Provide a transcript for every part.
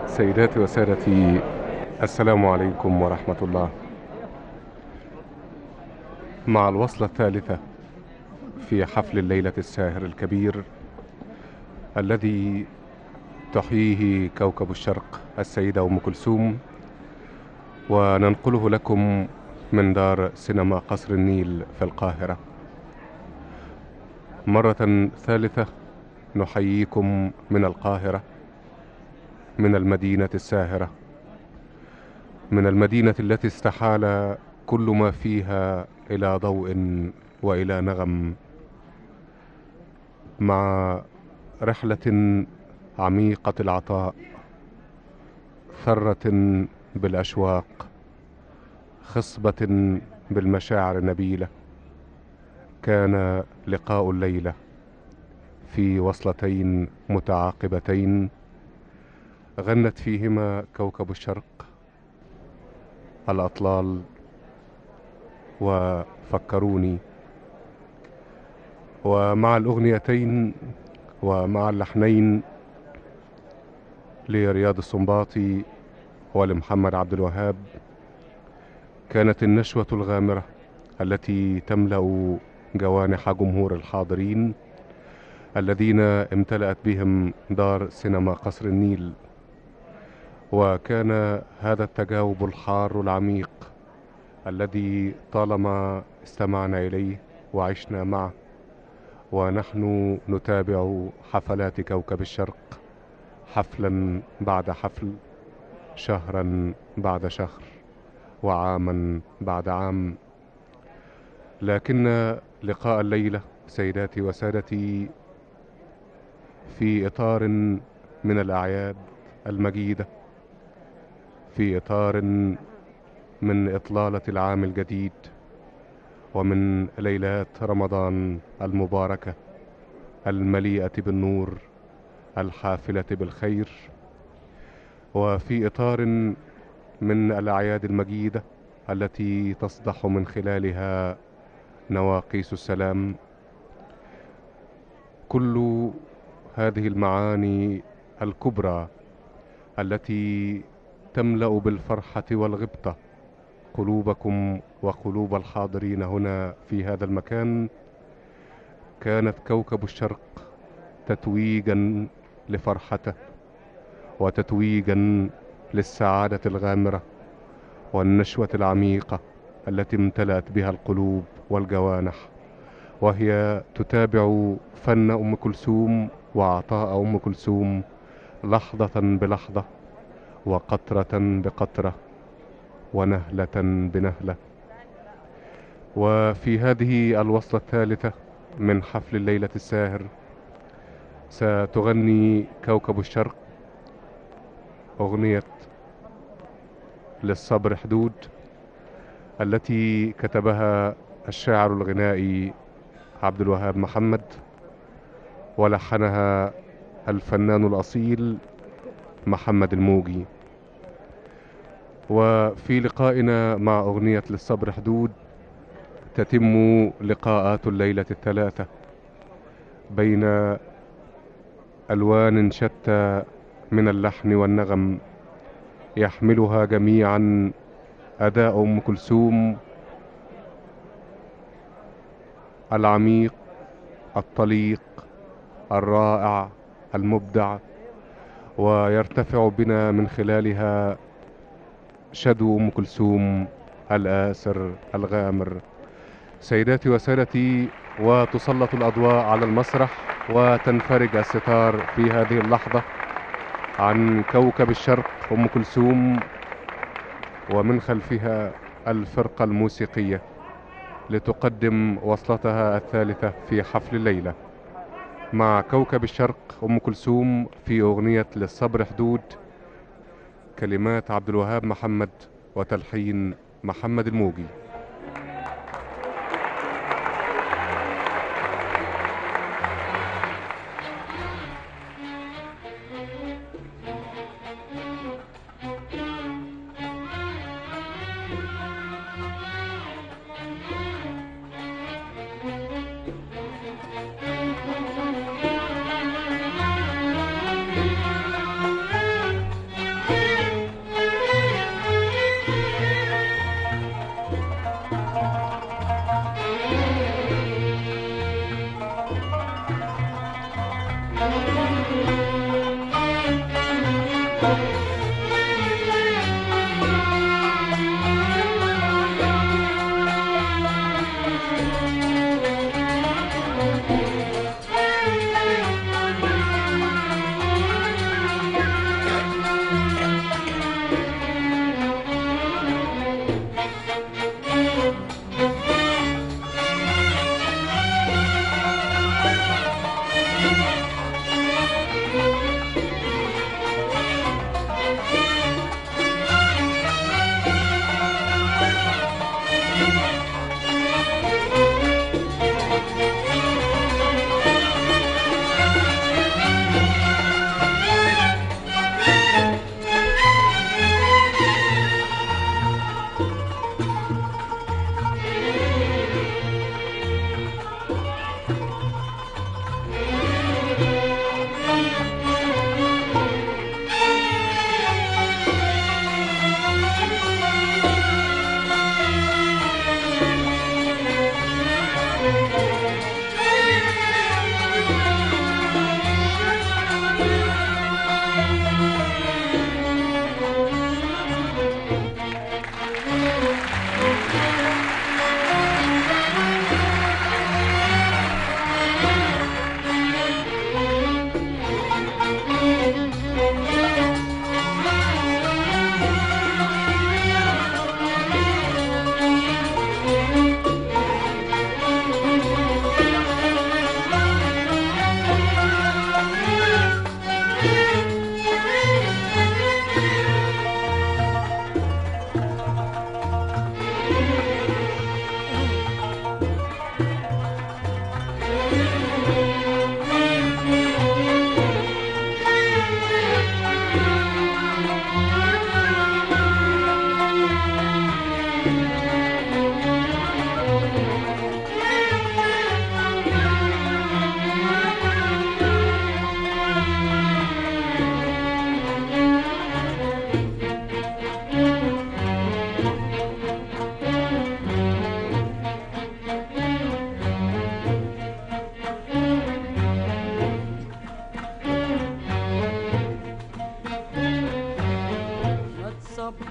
سيداتي وسادتي السلام عليكم ورحمة الله مع الوصلة الثالثة في حفل الليلة الساهر الكبير الذي تحييه كوكب الشرق السيدة أم كلثوم وننقله لكم من دار سينما قصر النيل في القاهرة مرة ثالثة نحييكم من القاهرة من المدينة الساهرة من المدينة التي استحال كل ما فيها إلى ضوء وإلى نغم مع رحلة عميقة العطاء ثرة بالأشواق خصبة بالمشاعر النبيلة كان لقاء الليلة في وصلتين متعاقبتين غنت فيهما كوكب الشرق الأطلال وفكروني ومع الأغنيتين ومع اللحنين لرياض السنباطي ولمحمد عبد الوهاب كانت النشوة الغامرة التي تملأ جوانح جمهور الحاضرين الذين امتلأت بهم دار سينما قصر النيل وكان هذا التجاوب الحار العميق الذي طالما استمعنا إليه وعشنا معه ونحن نتابع حفلات كوكب الشرق حفلا بعد حفل شهرا بعد شهر وعاما بعد عام لكن لقاء الليلة سيداتي وسادتي في إطار من الأعياد المجيدة في إطار من إطلالة العام الجديد ومن ليلات رمضان المباركة المليئة بالنور الحافلة بالخير وفي إطار من الأعياد المجيدة التي تصدح من خلالها نواقيس السلام كل هذه المعاني الكبرى التي تملأ بالفرحة والغبطة قلوبكم وقلوب الحاضرين هنا في هذا المكان كانت كوكب الشرق تتويجا لفرحته وتتويجا للسعادة الغامرة والنشوة العميقة التي امتلأت بها القلوب والجوانح وهي تتابع فن أم كلثوم وعطاء أم كلثوم لحظة بلحظة وقطرة بقطرة ونهلة بنهلة وفي هذه الوصلة الثالثة من حفل الليلة الساهر ستغني كوكب الشرق أغنية للصبر حدود التي كتبها الشاعر الغنائي عبد الوهاب محمد ولحنها الفنان الأصيل محمد الموجي وفي لقائنا مع أغنية للصبر حدود تتم لقاءات الليلة الثلاثة بين ألوان شتى من اللحن والنغم يحملها جميعا أداء أم كلثوم العميق الطليق الرائع المبدع ويرتفع بنا من خلالها شدو أم كلثوم الآسر الغامر سيداتي وسادتي وتسلط الأضواء على المسرح وتنفرج الستار في هذه اللحظة عن كوكب الشرق أم كلثوم ومن خلفها الفرقة الموسيقية لتقدم وصلتها الثالثة في حفل الليلة مع كوكب الشرق أم كلثوم في أغنية للصبر حدود كلمات عبد الوهاب محمد وتلحين محمد الموجي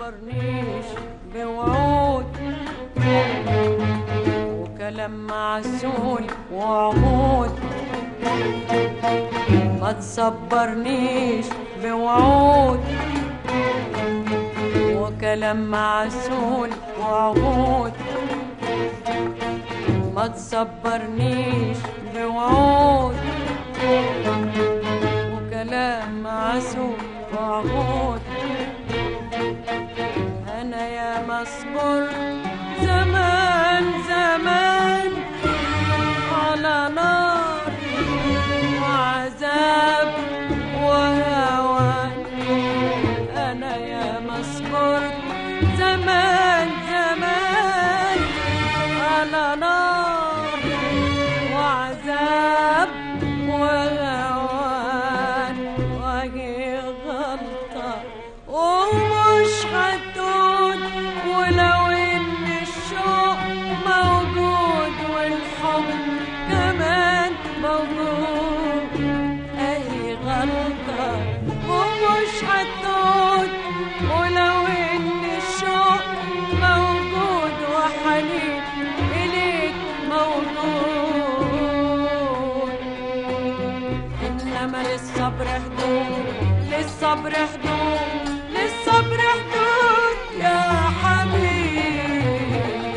تصبرنيش بوعود وكلام معسول وعهود ما تصبرنيش بوعود وكلام معسول وعهود ما تصبرنيش بوعود وكلام معسول وعهود انا يا مصبر زمان زمان على نار وعذاب وهوان انا يا مصبر زمان زمان على نار وعذاب وهوان وهي غلطة ومش هتعود ولو ان الشوق موجود والحب كمان موجود اهي غلطة ومش هتعود ولو ان الشوق موجود وحنين اليك موجود انما للصبر حدود للصبر حدود للصبر حدود يا حبيبي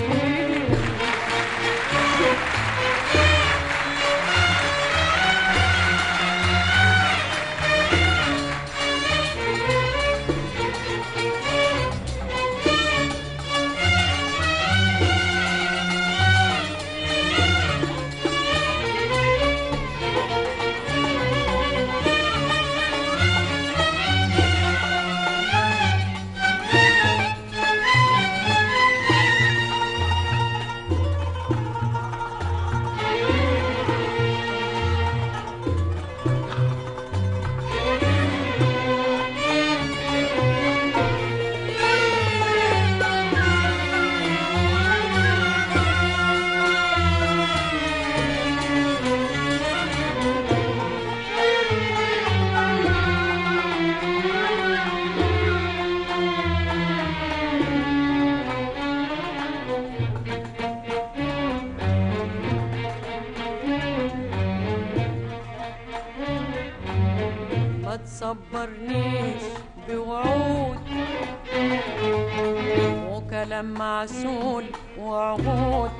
ما تصبرنيش بوعود وكلام معسول وعهود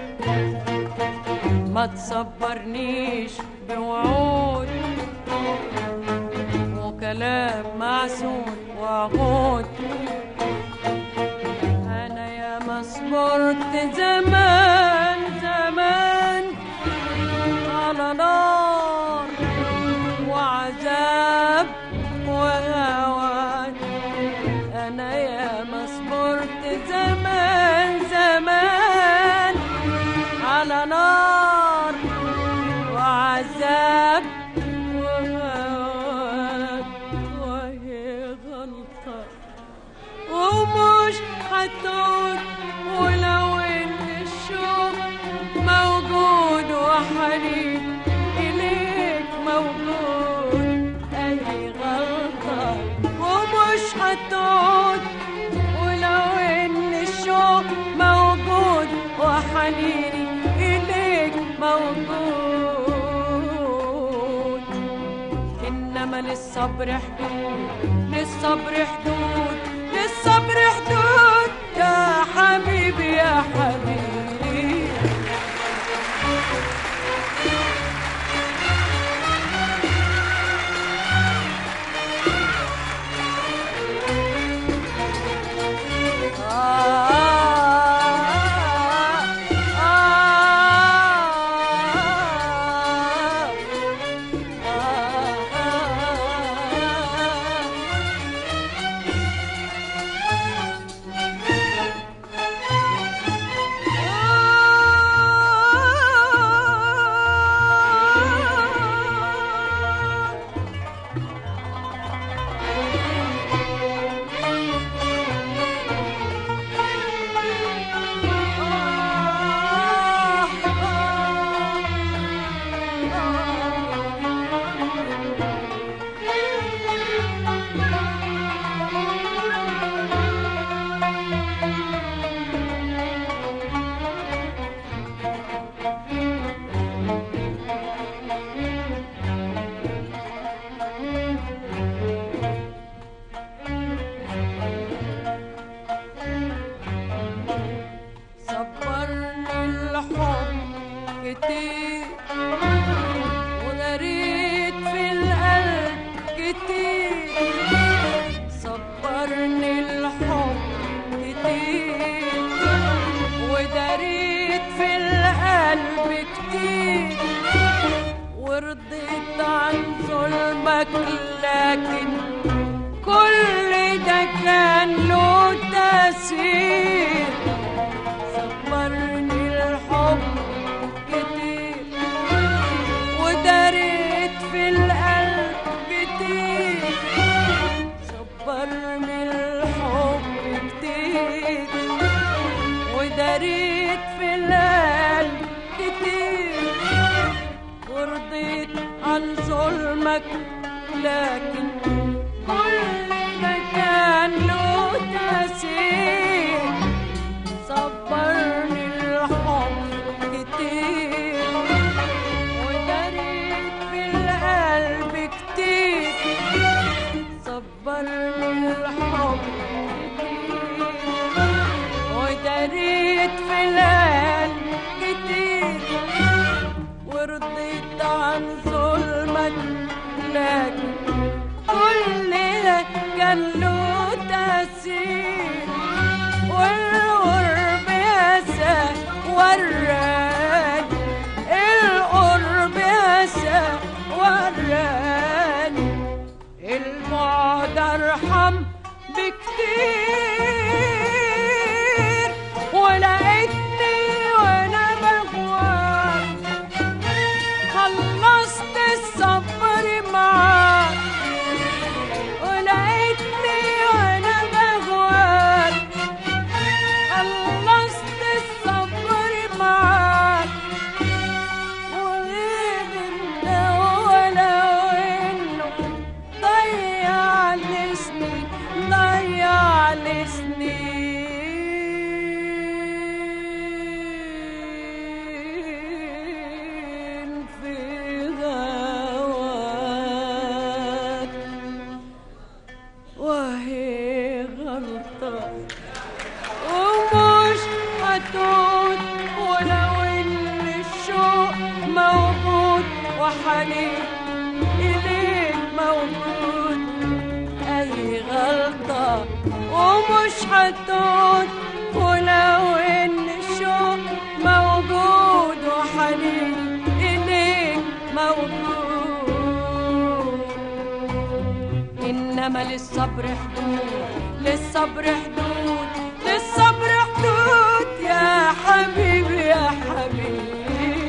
ما تصبرنيش بوعود وكلام معسول وعهود انا يا ما صبرت زمان زمان على نار وعذاب وهوان انا يا ما صبرت زمان زمان على نار وعذاب وهوان وهي غلطه ومش هتعود ولو ان الشوق موجود وحنين اليك موجود اي غلطة ومش هتعود ولو ان الشوق موجود وحنيني اليك موجود انما للصبر حدود للصبر حدود للصبر حدود يا حبيبي يا حبيبي ظلمك لكن كل ده كان له تأثير صبرني الحب كتير وداريت في القلب كتير صبرني الحب كتير وداريت في القلب كتير ورضيت عن ظلمك لكن كل ده كان له تأثير صبرني الحب كتير وداريت في القلب كتير صبرني الحب كتير وداريت في القلب كتير ورضيت عن ظلمك لكن كل ده كان له تأثير والقرب يسى وراني القرب يسى وراني البعد ارحم بكتير ولقيتني وانا بغوار خلصت الصبر معاك ولقيتني وانا بغوار خلصت الصبر معاك وغير انه ولو انه ضيع لي سنين ضيع لي سنين في هواك وهي غلطة ومش هتعود ولو ان الشوق موجود وحنين إليك موجود أي غلطة ومش هتعود ولو ان الشوق موجود وحنين إليك موجود إنما للصبر حدود للصبر حدود للصبر حدود يا حبيبي يا حبيبي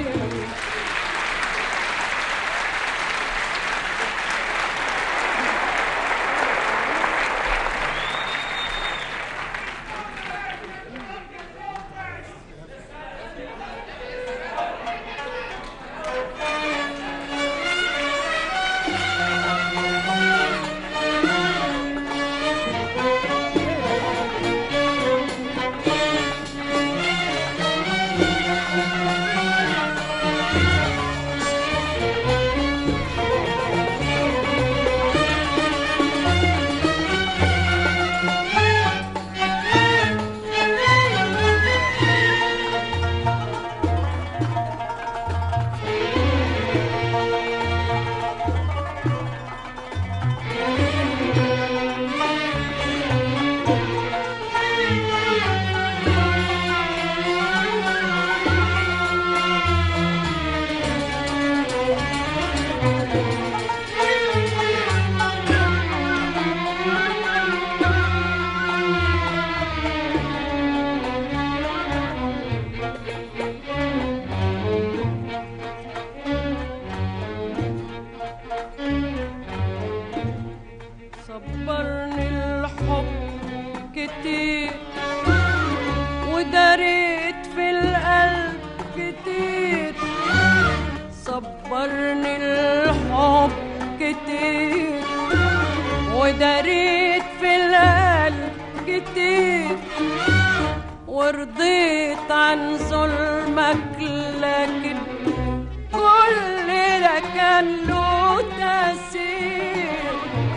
صبرني الحب كتير وداريت في القلب كتير صبرني الحب كتير وداريت في القلب كتير ورضيت عن ظلمك لكن كل ده كان له تأثير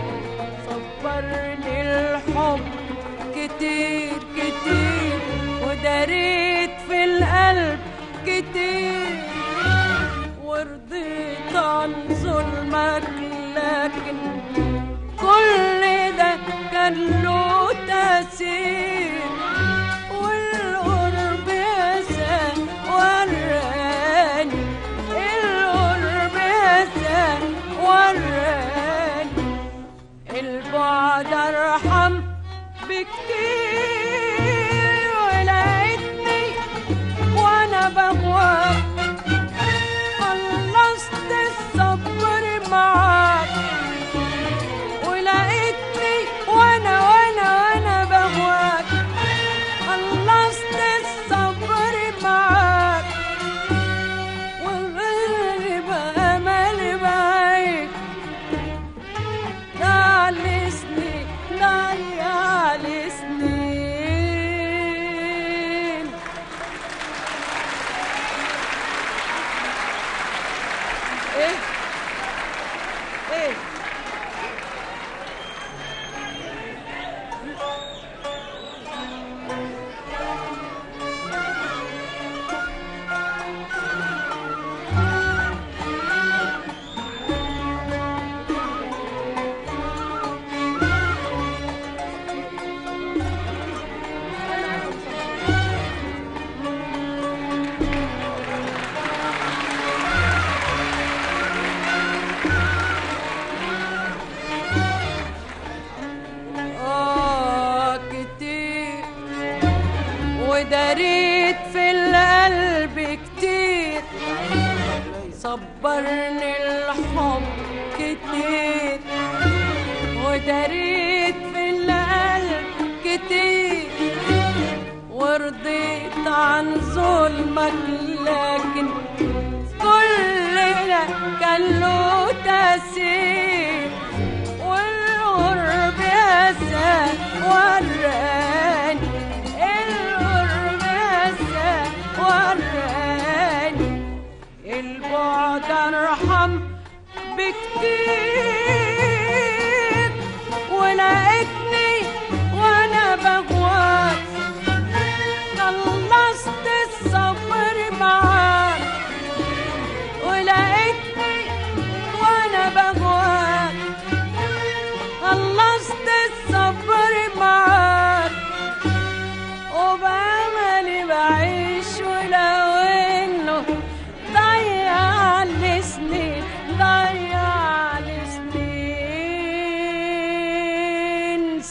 صبرني الحب كتير كتير وداريت في القلب كتير ورضيت عن ظلمك لكن كل ده كان له تأثير والقرب يسى وراني القرب يسى وراني البعد ارحم بكتير ولقيتني وانا بغواك خلصت الصبر معاك ولقيتني وانا وانا وانا بغواك خلصت الصبر معاك وغير بأمل بعيد ضاع لي سنين ضيع لي سنين ايه ايه آه كتير وداريت في القلب كتير صبرني الحب كتير وداريت في القلب كتير ورضيت عن ظلمك لكن كل ده كان له تأثير والقرب يسا وراني القرب يسا وراني البعد ارحم بكتير ولقيتني وانا بغواك خلصت الصبر معاك ولقيتني وانا بغواك خلصت الصبر معاك وبأملي بعيش ولو انه ضيع لي سنين ضيع لي سنين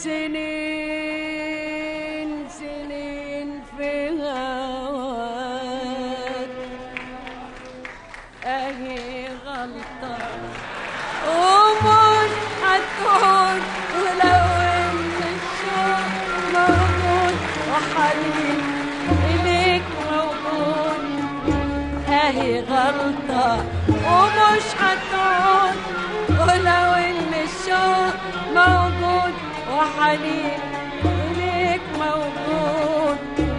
سنين سنين في هواك اهي غلطة ومش هتكون ولو ان الشوق موجود وحنين اليك موجود اهي غلطة ومش هتعود ولو ان الشوق موجود وحنين اليك موجود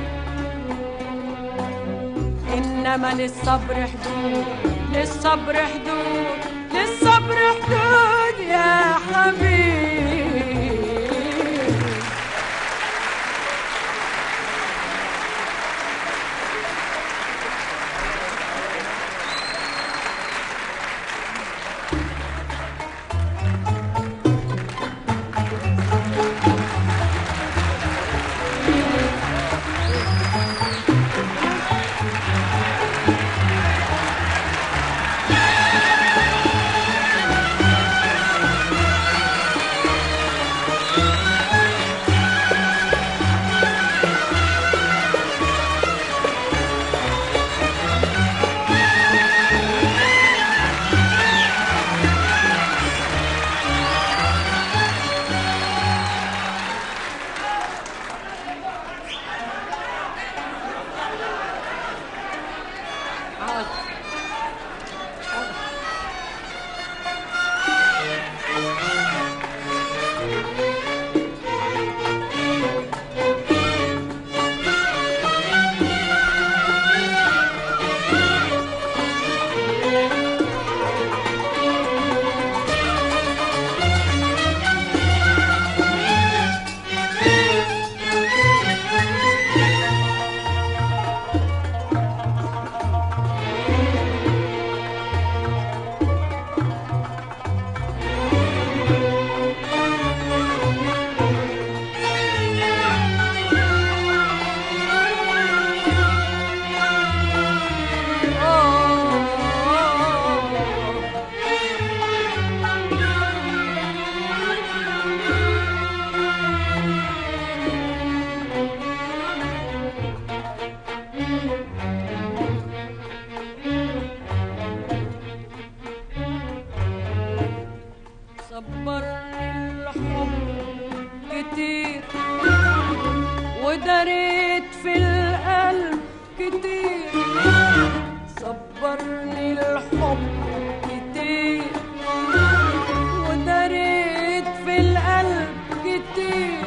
انما للصبر حدود للصبر حدود للصبر حدود يا حبيبي الحب كتير ودريت في القلب كتير صبرني الحب كتير ودريت في القلب كتير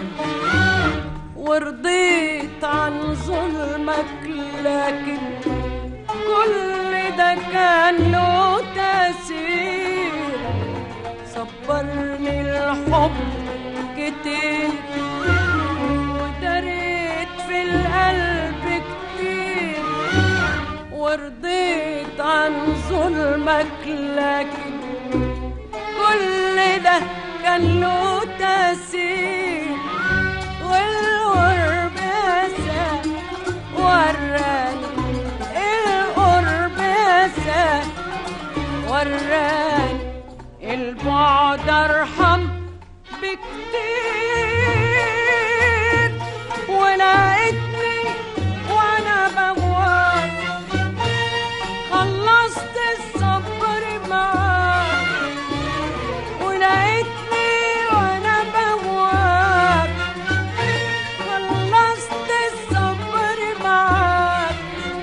ورضيت عن ظلمك لكن كل ده كان له تأثير صبرني الحب كتير ودريت في القلب كتير ورضيت عن ظلمك لكن كل ده كان له تأثير والقرب يسا وراني القرب يسا وراني البعد ارحم بكتير ولقيتني وانا بغوار خلصت الصبر معاك ولقيتني وانا بغوار خلصت الصبر معاك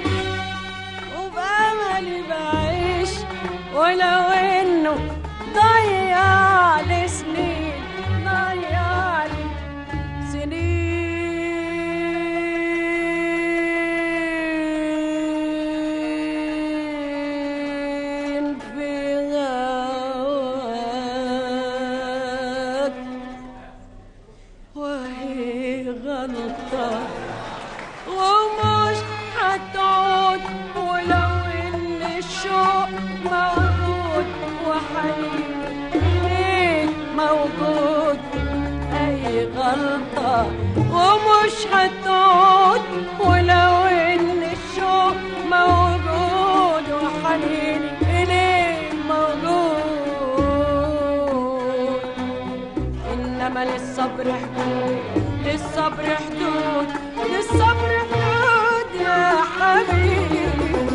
وبأملي بعيش ولو انه ضيع لي سنين ضيع لي سنين في غواك وهي غلطة ومش هتعود ولو ان الشوق موجود وحنين موجود اي غلطة ومش هتعود ولو ان الشوق موجود وحنين اليه موجود انما للصبر حدود للصبر حدود للصبر حدود يا حبيبي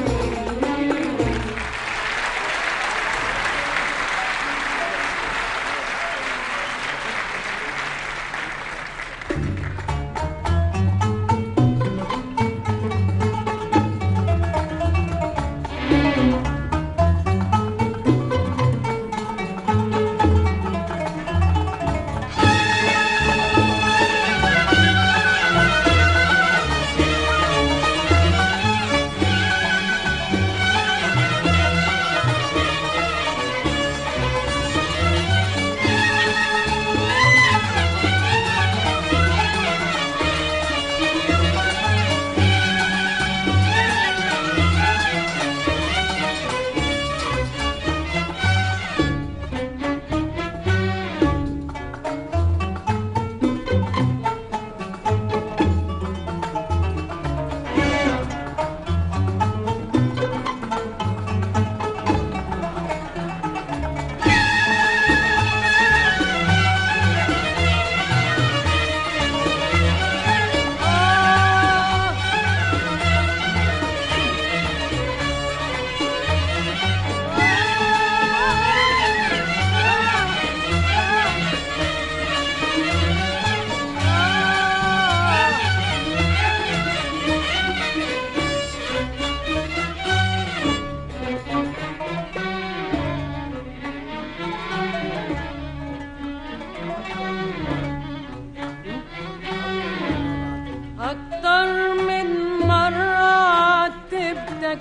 أكتر من مرة عاتبتك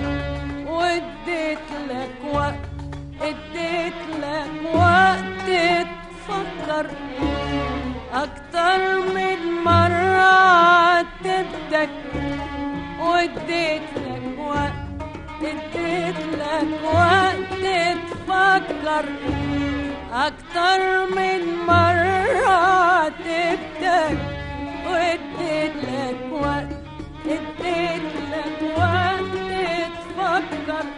واديت لك وقت اديت لك وقت تفكر أكتر من مرة عاتبتك واديت لك وقت اديت لك وقت تفكر أكتر من مرة عاتبتك واديت لك وقت اديت لك وقت تفكر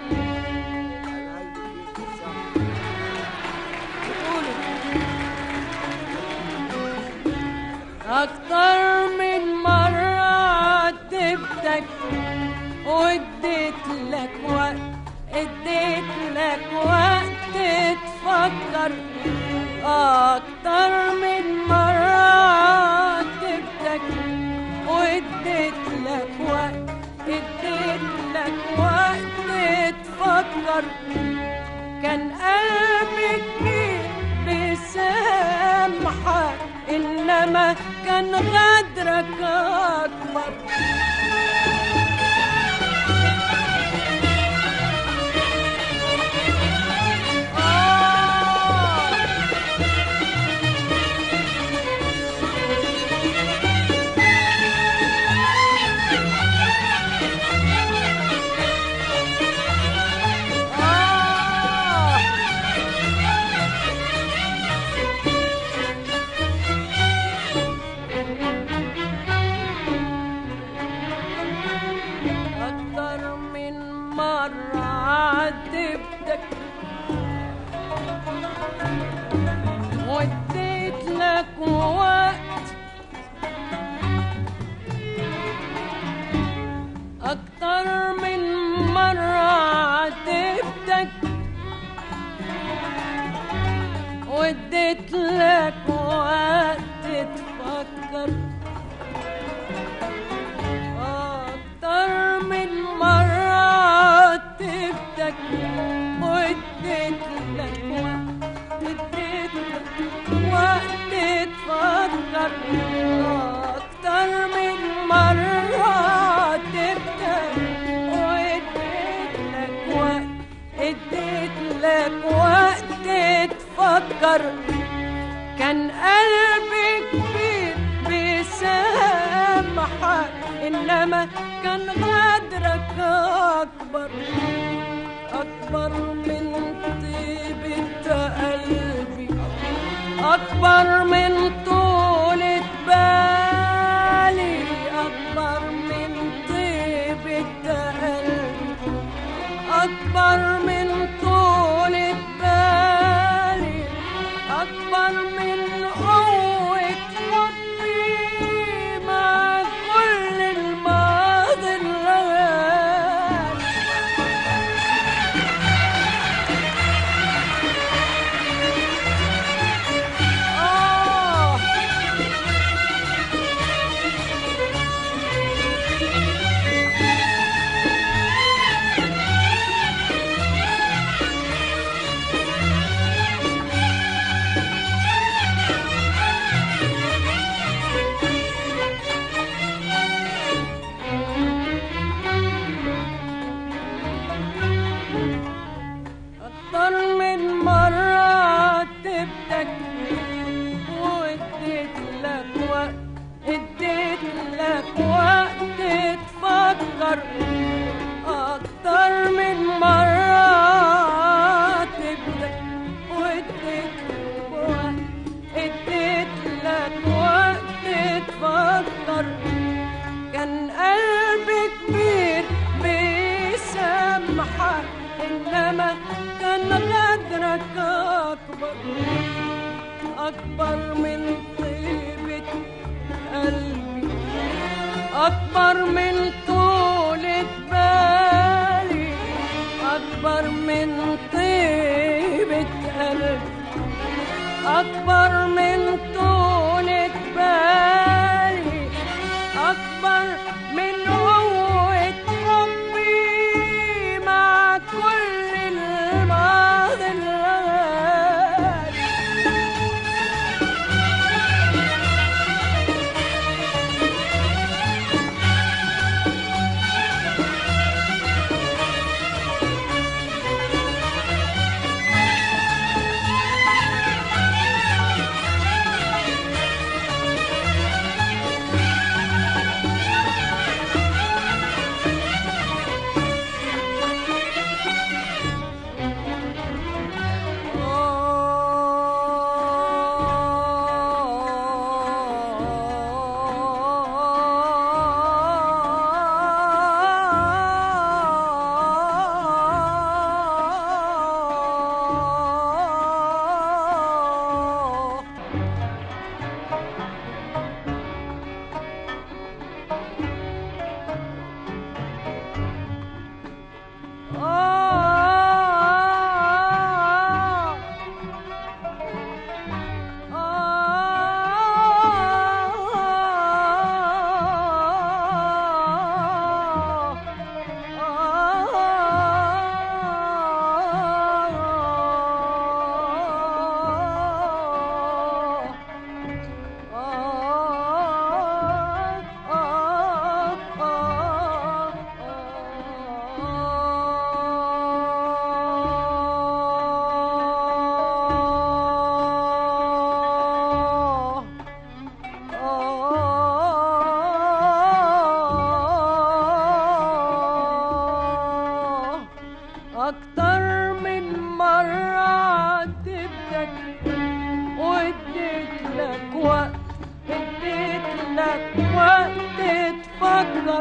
أكتر من مرة عاتبتك واديت لك وقت اديت لك وقت تفكر أكتر من مرة عاتبتك واديت لك وقت اديت لك وقت تفكر كان قلبي كبير بيسامحك إنما كان غدرك أكبر آه آه أكتر من مرة عاتبتك واديت لك وقت أكتر من مرة عاتبتك واديت لك وقت تفكر أكتر من مرة عاتبتك واديت لك وقت اديت لك وقت تفكر أكتر من مرة عاتبتك واديت لك وقت اديت لك وقت تفكر كان قلبي كبير بيسامحك إنما كان غدرك أكبر أكبر من طيبة قلبي أكبر من طولة بالي أكبر من طيبة قلبي أكبر من طولة بالي أكبر من قوة حبي مع كل الماضي الغالي آه أكتر من مرة عاتبتك واديت لك وقت اديت لك وقت تفكر أكتر من مرة عاتبتك واديت لك وقت اديت لك وقت تفكر كان قلبي كبير بيسامحك إنما كان غدرك أكبر أكبر من طيبة قلبي أكبر من طولة بالي أكبر من طيبة قلبي أكبر من طولة بالي أكبر من قوة حبي مع كل الماضي الغالي تفكر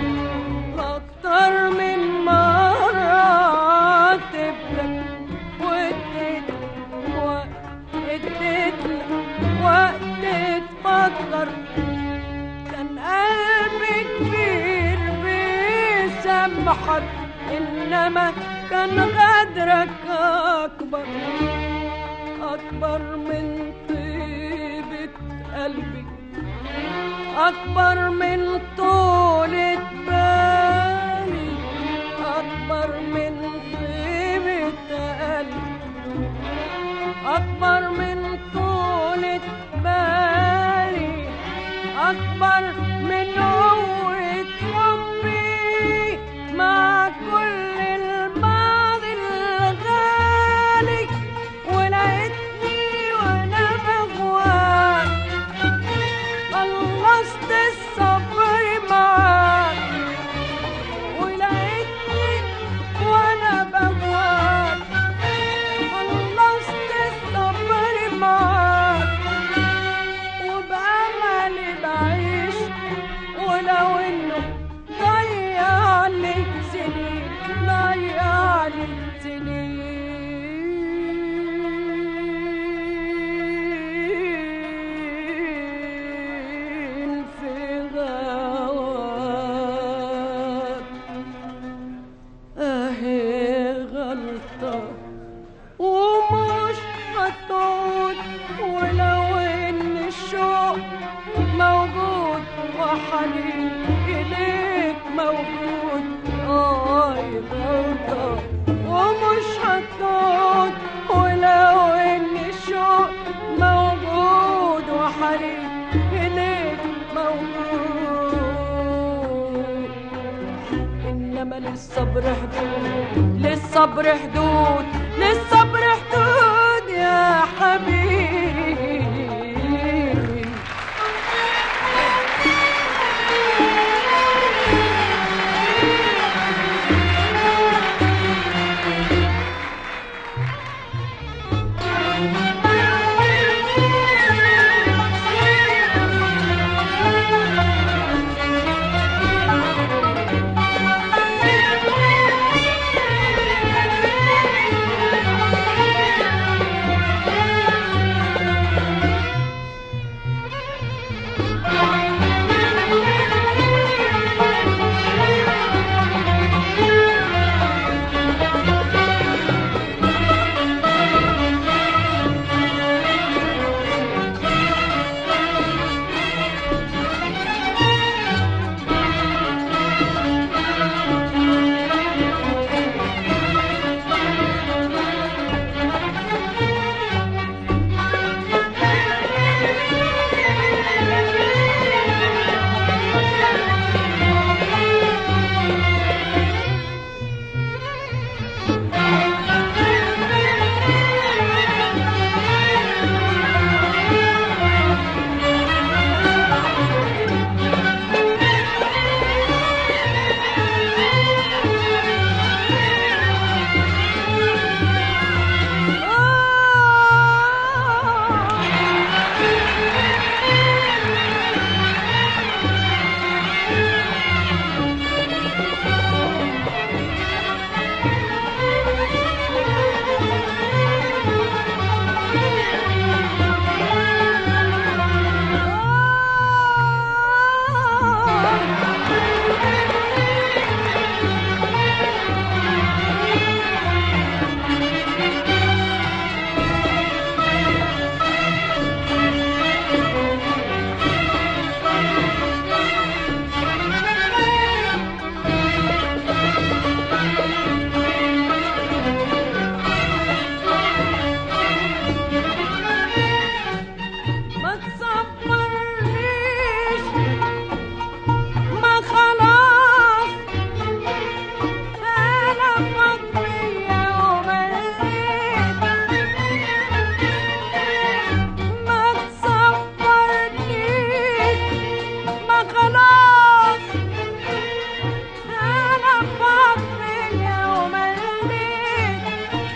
أكتر من مرة تبلك واديت وقت اديت لك وقت تفكر كان قلبي كبير بيسامحك إنما كان غدرك أكبر أكبر من طيبة قلبي أكبر من طولة بالي أكبر من طيبة قلبي أكبر من طولة بالي أكبر من قوة حبي مع كل الماضي الغالي ولقيتني وأنا بغواك خلصت الصبر معاك ولقيتني وأنا بغواك خلصت الصبر معاك وبأملي بعيش ولو إنه ضيع لي سنين ضيع لي سنين في غواك أهي غلطة ومش هتعود ولو ان الشوق موجود وحنين اليك موجود اه غلطة ومش هتعود ولو ان الشوق موجود وحنين اليك موجود انما للصبر حدود للصبر حدود للصبر حدود يا حبيبي ما تصبرنيش ما خلاص انا فضية ومليت ما تصبرنيش ما خلاص انا فضية ومليت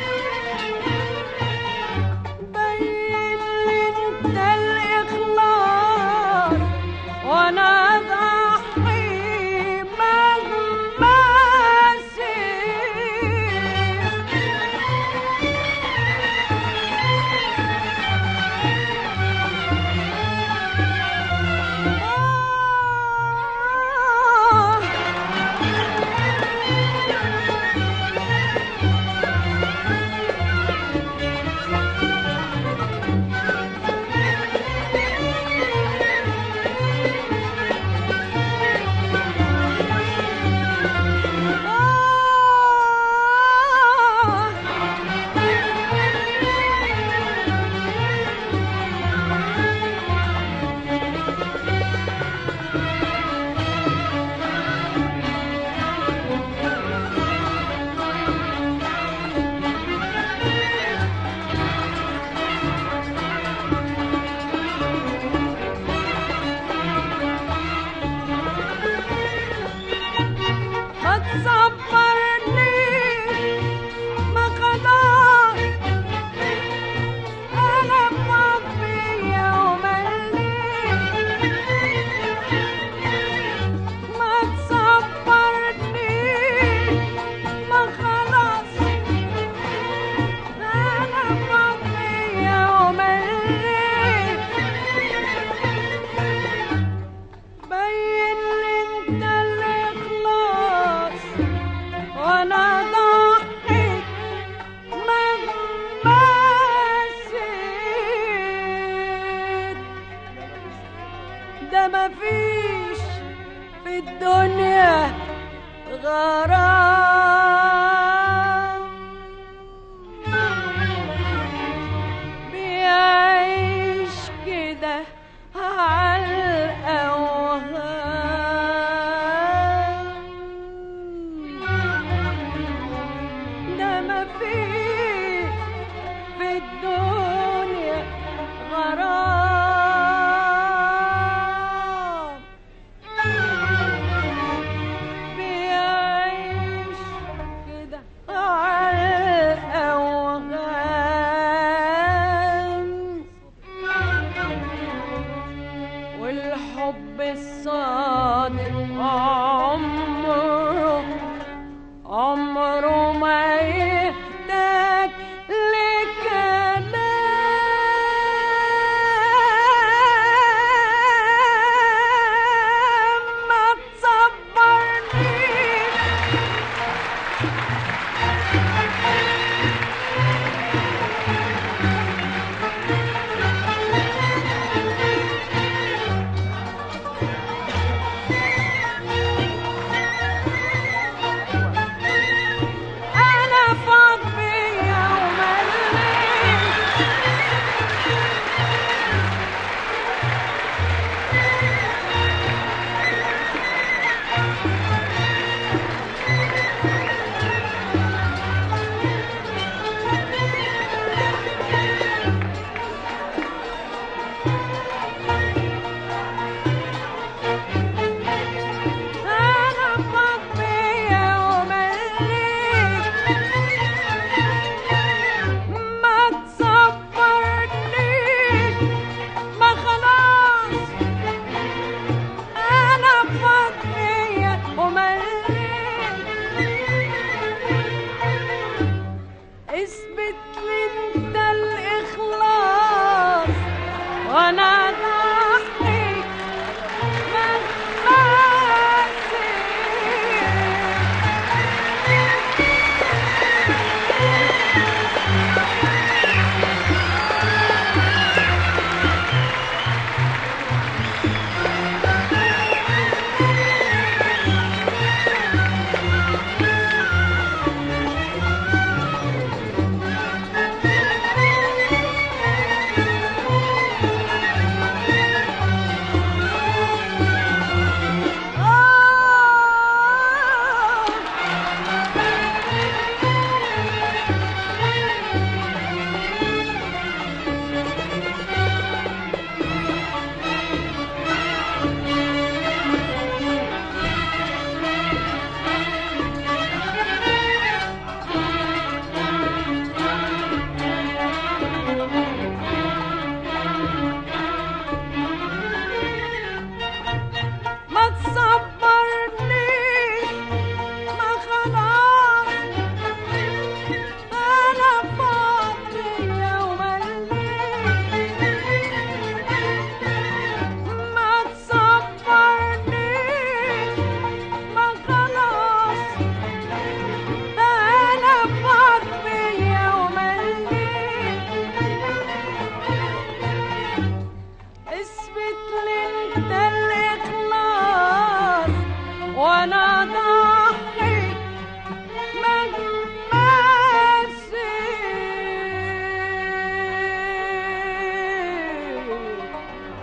بين انت الاخلاص وانا ضحيت ده مفيش في الدنيا غرام بيعيش كده عالأوهام ده مفيش في الدنيا غرام بيعيش كده عالأوهام والحب الصادق عمره عمره ما يحتاج لكلام ما تصبرنيش أنا فاض بيا ومليت أنا فاض بيا ومليت ما تصبرنيش ما خلاص أنا فاض بيا ومليت اثبت لي انت الإخلاص وأنا ضحي مهما سير ما تصبرنيش ما خلاص أنا فاضي يوم ما تصبرنيش ما خلاص أنا فاضي يوم اثبت لي انت الاخلاص وانا ضحي مهما سير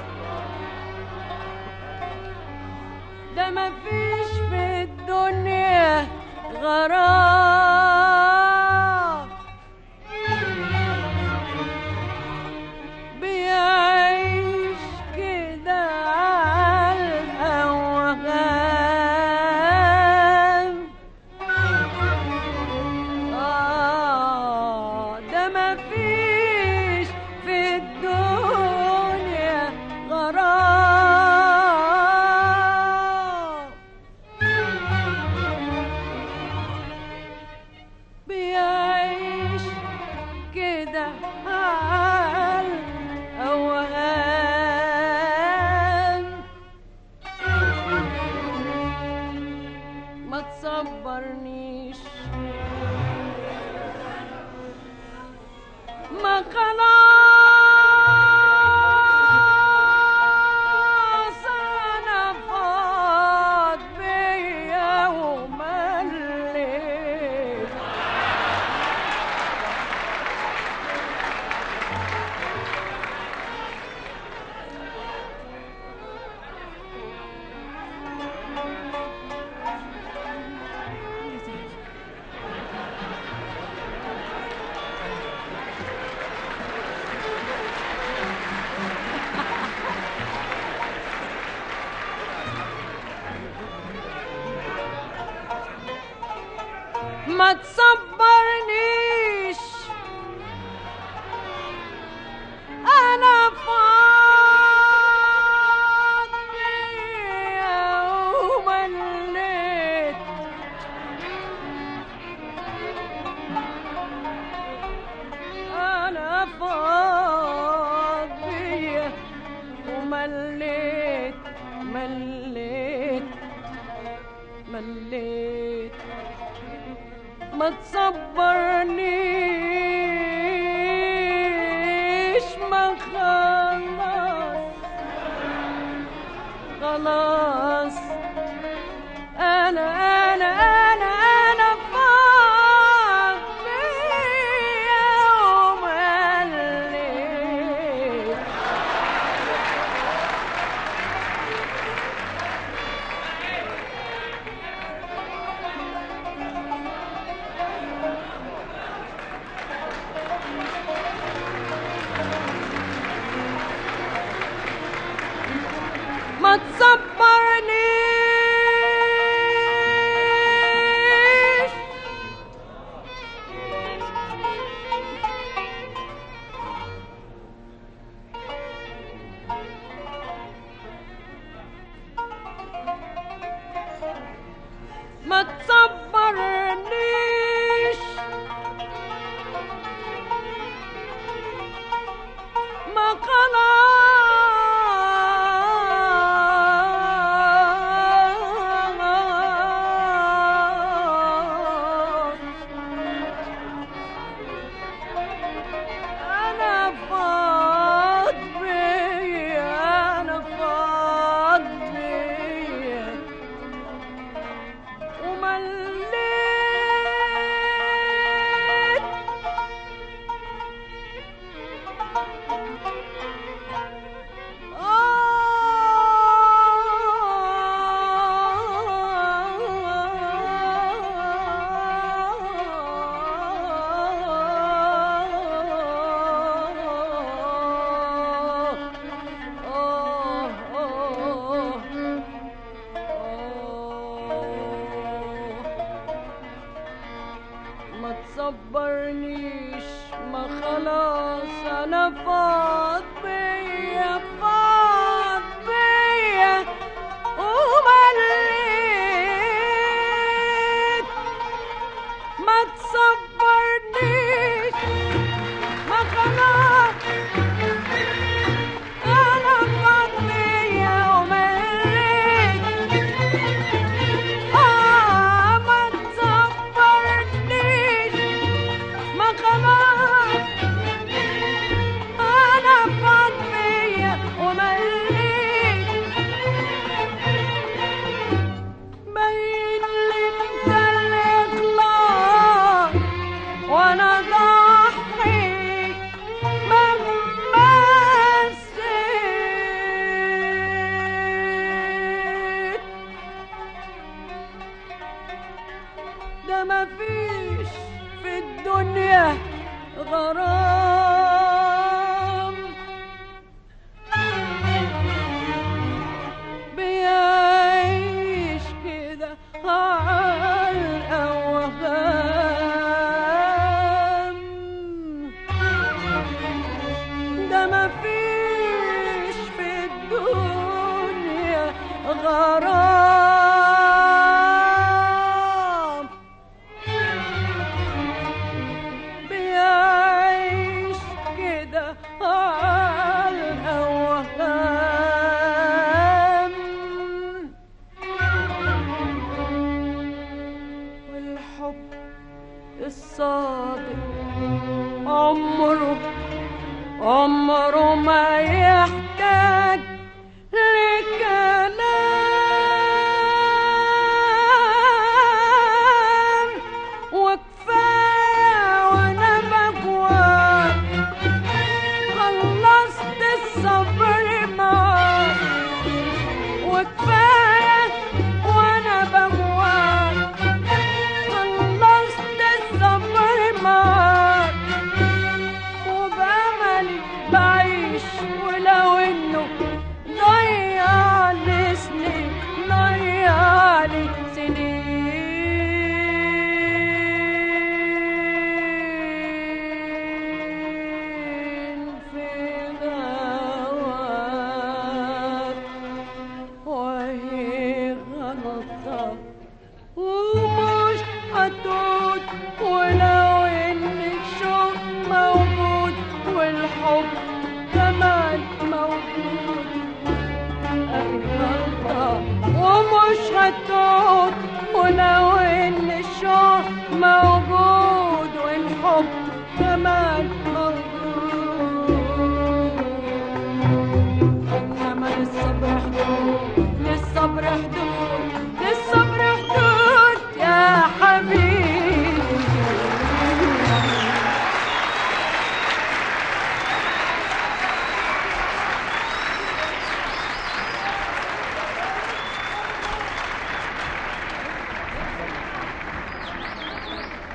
ده مفيش في الدنيا غرام بيعيش كده عالأوهام آه ده مفيش في الدنيا غرام ما تصبرنيش انا فاضي ومليت انا فاضي ومليت مليت مليت ما تصبرنيش ما خلاص خلاص انا انا انا انا فاضي ومليت ما تصبرنيش ما تصبرنيش ما خلاص أنا فاض بيا أنا فاض بيا ومليت ما تصبرنيش ما خلاص انا فاض بيا فاض بيا ومليت ما تصبرنيش ما خلاص انا فاض بيا ومليت آه ما تصبرنيش ما خلاص أنا فاض بيا ومليت باين لي أنت الإخلاص وأنا ضحي مهما نسيت ده مفيش في الدنيا غرام بيعيش كده عالأوهام ده مفيش في الدنيا غرام بيعيش كده عالأوهام والحب الصادق عمره عمره ما يحتاج لكلام وكفاية وانا بجواك خلصت الصبر معاك وكفاية وانا بجواك خلصت الصبر معاك وبأملي بعيش ولو انه ضيع لي سنين ضيع لي سنين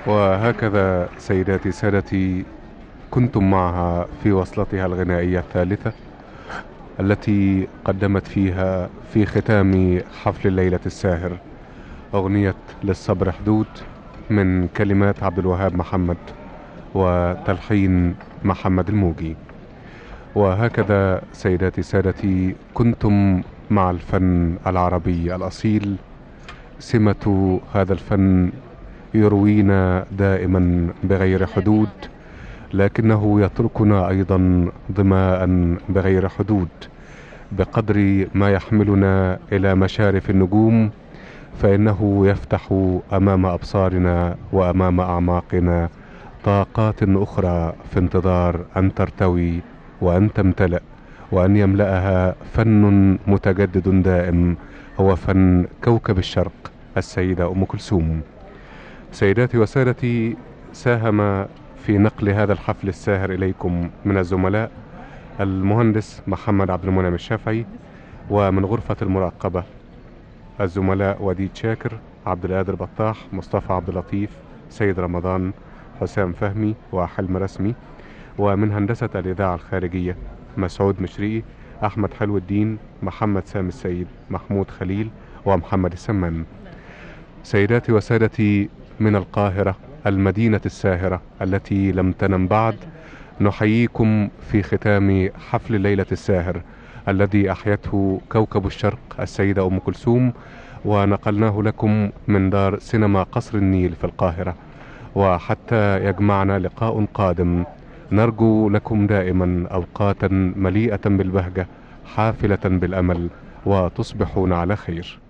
وهكذا سيداتي سادتي كنتم معها في وصلتها الغنائية الثالثة التي قدمت فيها في ختام حفل الليلة الساهر أغنية للصبر حدود من كلمات عبد الوهاب محمد وتلحين محمد الموجي وهكذا سيداتي سادتي كنتم مع الفن العربي الأصيل سمة هذا الفن يروينا دائما بغير حدود لكنه يتركنا أيضا ظماء بغير حدود بقدر ما يحملنا إلى مشارف النجوم فإنه يفتح أمام أبصارنا وأمام أعماقنا طاقات أخرى في انتظار أن ترتوي وأن تمتلئ وأن يملأها فن متجدد دائم هو فن كوكب الشرق السيدة أم كلثوم سيداتي وسادتي ساهم في نقل هذا الحفل الساهر إليكم من الزملاء المهندس محمد عبد المنعم الشافعي ومن غرفة المراقبة الزملاء وديد شاكر عبد القادر بطاح مصطفى عبد اللطيف سيد رمضان حسام فهمي وحلم رسمي ومن هندسة الإذاعة الخارجية مسعود مشري أحمد حلو الدين محمد سامي السيد محمود خليل ومحمد السمان سيداتي وسادتي من القاهرة المدينة الساهرة التي لم تنم بعد نحييكم في ختام حفل الليلة الساهر الذي أحيته كوكب الشرق السيدة أم كلثوم ونقلناه لكم من دار سينما قصر النيل في القاهرة وحتى يجمعنا لقاء قادم نرجو لكم دائما أوقاتا مليئة بالبهجة حافلة بالأمل وتصبحون على خير